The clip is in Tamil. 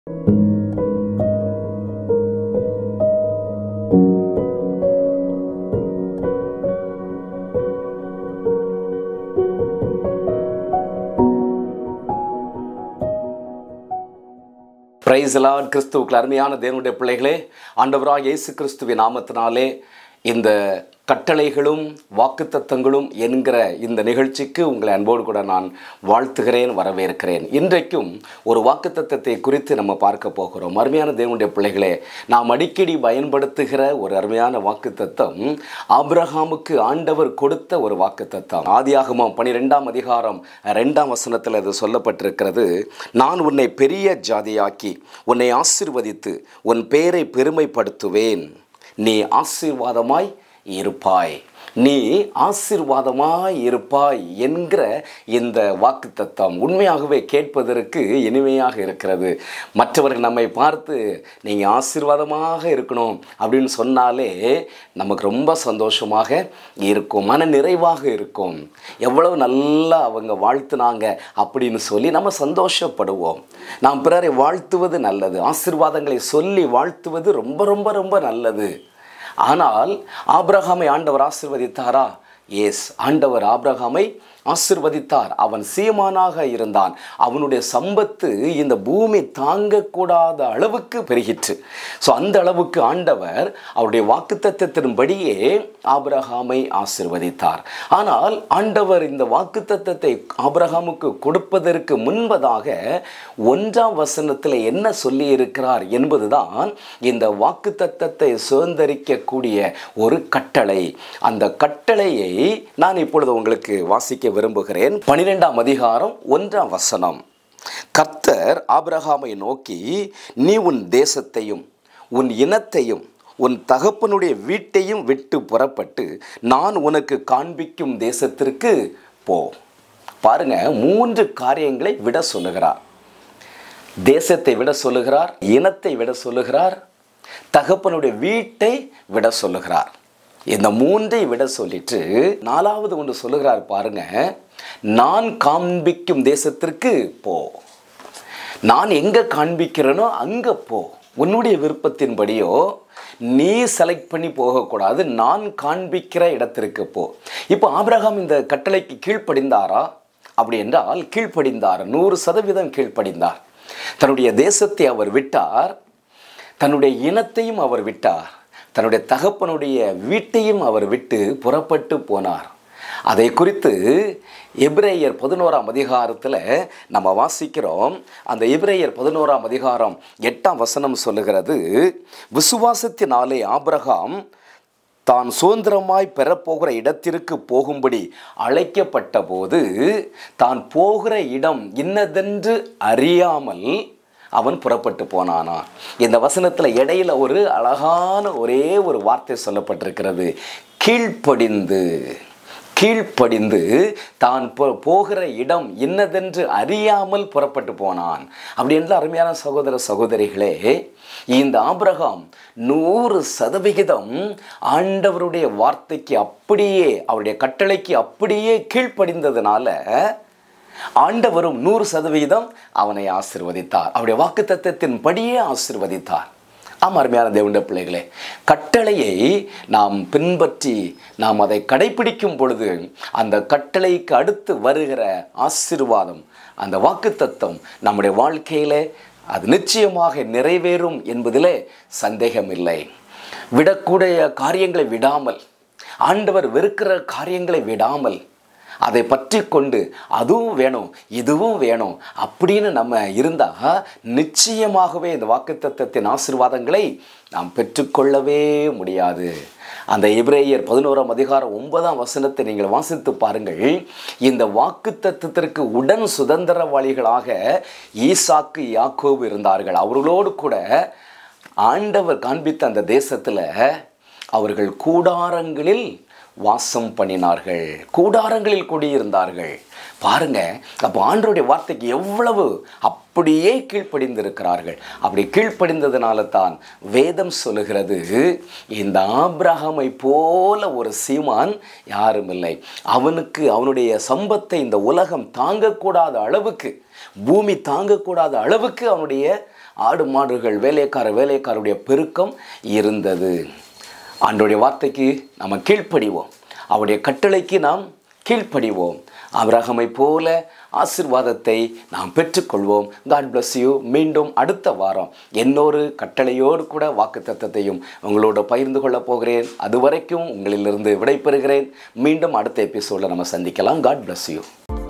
பிரைஸ் லார்ட் கிறிஸ்துவுக்கு அருமையான தேவனுடைய பிள்ளைகளே ஆண்டவராக இயேசு கிறிஸ்துவின் நாமத்தினாலே இந்த கட்டளைகளும் வாக்குத்தத்தங்களும் என்கிற இந்த நிகழ்ச்சிக்கு உங்களை அன்போடு கூட நான் வாழ்த்துகிறேன் வரவேற்கிறேன் இன்றைக்கும் ஒரு வாக்குத்தத்தத்தை குறித்து நம்ம பார்க்க போகிறோம் அருமையான தேவனுடைய பிள்ளைகளே நாம் அடிக்கடி பயன்படுத்துகிற ஒரு அருமையான வாக்குத்தத்தம் ஆபிரகாமுக்கு ஆண்டவர் கொடுத்த ஒரு வாக்குத்தத்தம் ஆதியாகமம் பனிரெண்டாம் அதிகாரம் ரெண்டாம் வசனத்தில் அது சொல்லப்பட்டிருக்கிறது நான் உன்னை பெரிய ஜாதியாக்கி உன்னை ஆசிர்வதித்து உன் பேரை பெருமைப்படுத்துவேன் நீ ஆசீர்வாதமாய் இருப்பாய் நீ ஆசீர்வாதமாய் இருப்பாய் என்கிற இந்த வாக்குத்தத்தம் உண்மையாகவே கேட்பதற்கு இனிமையாக இருக்கிறது மற்றவர்கள் நம்மை பார்த்து நீங்கள் ஆசீர்வாதமாக இருக்கணும் அப்படின்னு சொன்னாலே நமக்கு ரொம்ப சந்தோஷமாக இருக்கும் மன நிறைவாக இருக்கும் எவ்வளவு நல்லா அவங்க வாழ்த்துனாங்க அப்படின்னு சொல்லி நம்ம சந்தோஷப்படுவோம் நாம் பிறரை வாழ்த்துவது நல்லது ஆசீர்வாதங்களை சொல்லி வாழ்த்துவது ரொம்ப ரொம்ப ரொம்ப நல்லது ஆனால் ஆபிரகாமை ஆண்டவர் ஆசிர்வதித்தாரா எஸ் ஆண்டவர் ஆபிரகாமை ஆசிர்வதித்தார் அவன் சீமானாக இருந்தான் அவனுடைய சம்பத்து இந்த பூமி தாங்கக்கூடாத அளவுக்கு பெருகிற்று ஸோ அந்த அளவுக்கு ஆண்டவர் அவருடைய வாக்குத்தத்தத்தின்படியே ஆபிரகாமை ஆசிர்வதித்தார் ஆனால் ஆண்டவர் இந்த வாக்குத்தத்தத்தை ஆபிரகாமுக்கு கொடுப்பதற்கு முன்பதாக ஒன்றாம் வசனத்தில் என்ன சொல்லி இருக்கிறார் என்பதுதான் இந்த வாக்குத்தத்தத்தை சுதந்திரிக்கக்கூடிய ஒரு கட்டளை அந்த கட்டளையை நான் இப்பொழுது உங்களுக்கு வாசிக்க விரும்புகிறேன் பனிரெண்டாம் அதிகாரம் ஒன்றாம் வசனம் கர்த்தர் ஆபிரகாமை நோக்கி நீ உன் தேசத்தையும் உன் இனத்தையும் உன் தகப்பனுடைய வீட்டையும் விட்டு புறப்பட்டு நான் உனக்கு காண்பிக்கும் தேசத்திற்கு போ பாருங்க மூன்று காரியங்களை விட சொல்லுகிறார் தேசத்தை விட சொல்லுகிறார் இனத்தை விட சொல்லுகிறார் தகப்பனுடைய வீட்டை விட சொல்லுகிறார் இந்த மூன்றை விட சொல்லிட்டு நாலாவது ஒன்று சொல்லுகிறார் பாருங்க நான் காண்பிக்கும் தேசத்திற்கு போ நான் எங்கே காண்பிக்கிறேனோ அங்கே போ உன்னுடைய விருப்பத்தின்படியோ நீ செலக்ட் பண்ணி போகக்கூடாது நான் காண்பிக்கிற இடத்திற்கு போ இப்போ ஆபிரகாம் இந்த கட்டளைக்கு கீழ்ப்படிந்தாரா அப்படி என்றால் கீழ்ப்படிந்தார் நூறு சதவீதம் கீழ்ப்படிந்தார் தன்னுடைய தேசத்தை அவர் விட்டார் தன்னுடைய இனத்தையும் அவர் விட்டார் தன்னுடைய தகப்பனுடைய வீட்டையும் அவர் விட்டு புறப்பட்டு போனார் அதை குறித்து எப்ரேயர் பதினோராம் அதிகாரத்தில் நம்ம வாசிக்கிறோம் அந்த எப்ரேயர் பதினோராம் அதிகாரம் எட்டாம் வசனம் சொல்லுகிறது விசுவாசத்தினாலே ஆபிரகாம் தான் சுதந்திரமாய் பெறப்போகிற இடத்திற்கு போகும்படி அழைக்கப்பட்ட போது தான் போகிற இடம் இன்னதென்று அறியாமல் அவன் புறப்பட்டு போனானா இந்த வசனத்தில் இடையில ஒரு அழகான ஒரே ஒரு வார்த்தை சொல்லப்பட்டிருக்கிறது கீழ்ப்படிந்து கீழ்ப்படிந்து தான் போகிற இடம் இன்னதென்று அறியாமல் புறப்பட்டு போனான் அப்படி என்ற அருமையான சகோதர சகோதரிகளே இந்த ஆபிரகாம் நூறு சதவிகிதம் ஆண்டவருடைய வார்த்தைக்கு அப்படியே அவருடைய கட்டளைக்கு அப்படியே கீழ்ப்படிந்ததுனால ஆண்டவரும் நூறு சதவீதம் அவனை ஆசிர்வதித்தார் அவருடைய வாக்கு தத்துவத்தின் படியே ஆசிர்வதித்தார் ஆமாம் அருமையான தேவண்ட பிள்ளைகளே கட்டளையை நாம் பின்பற்றி நாம் அதை கடைபிடிக்கும் பொழுது அந்த கட்டளைக்கு அடுத்து வருகிற ஆசிர்வாதம் அந்த வாக்கு தத்துவம் நம்முடைய வாழ்க்கையிலே அது நிச்சயமாக நிறைவேறும் என்பதிலே சந்தேகமில்லை விடக்கூடிய காரியங்களை விடாமல் ஆண்டவர் வெறுக்கிற காரியங்களை விடாமல் அதை பற்றி கொண்டு அதுவும் வேணும் இதுவும் வேணும் அப்படின்னு நம்ம இருந்தால் நிச்சயமாகவே இந்த வாக்குத்தத்தத்தின் ஆசிர்வாதங்களை நாம் பெற்றுக்கொள்ளவே முடியாது அந்த எபிரேயர் பதினோராம் அதிகாரம் ஒன்பதாம் வசனத்தை நீங்கள் வாசித்து பாருங்கள் இந்த வாக்கு தத்துவத்திற்கு உடன் சுதந்திரவாளிகளாக ஈசாக்கு யாக்கோவு இருந்தார்கள் அவர்களோடு கூட ஆண்டவர் காண்பித்த அந்த தேசத்தில் அவர்கள் கூடாரங்களில் வாசம் பண்ணினார்கள் கூடாரங்களில் குடியிருந்தார்கள் பாருங்க அப்போ ஆண்டருடைய வார்த்தைக்கு எவ்வளவு அப்படியே கீழ்ப்படிந்திருக்கிறார்கள் அப்படி கீழ்ப்படிந்ததுனால தான் வேதம் சொல்லுகிறது இந்த ஆப்ரஹாமை போல ஒரு சீமான் யாரும் இல்லை அவனுக்கு அவனுடைய சம்பத்தை இந்த உலகம் தாங்கக்கூடாத அளவுக்கு பூமி தாங்கக்கூடாத அளவுக்கு அவனுடைய ஆடு மாடுகள் வேலைக்கார வேலைக்காரருடைய பெருக்கம் இருந்தது ஆண்டோடைய வார்த்தைக்கு நம்ம கீழ்ப்படிவோம் அவருடைய கட்டளைக்கு நாம் கீழ்ப்படிவோம் அபிரகமை போல ஆசிர்வாதத்தை நாம் பெற்றுக்கொள்வோம் காட் bless யூ மீண்டும் அடுத்த வாரம் இன்னொரு கட்டளையோடு கூட வாக்கு தத்தத்தையும் உங்களோட பகிர்ந்து கொள்ளப் போகிறேன் அதுவரைக்கும் உங்களிலிருந்து விடைபெறுகிறேன் மீண்டும் அடுத்த எபிசோடில் நம்ம சந்திக்கலாம் காட் bless யூ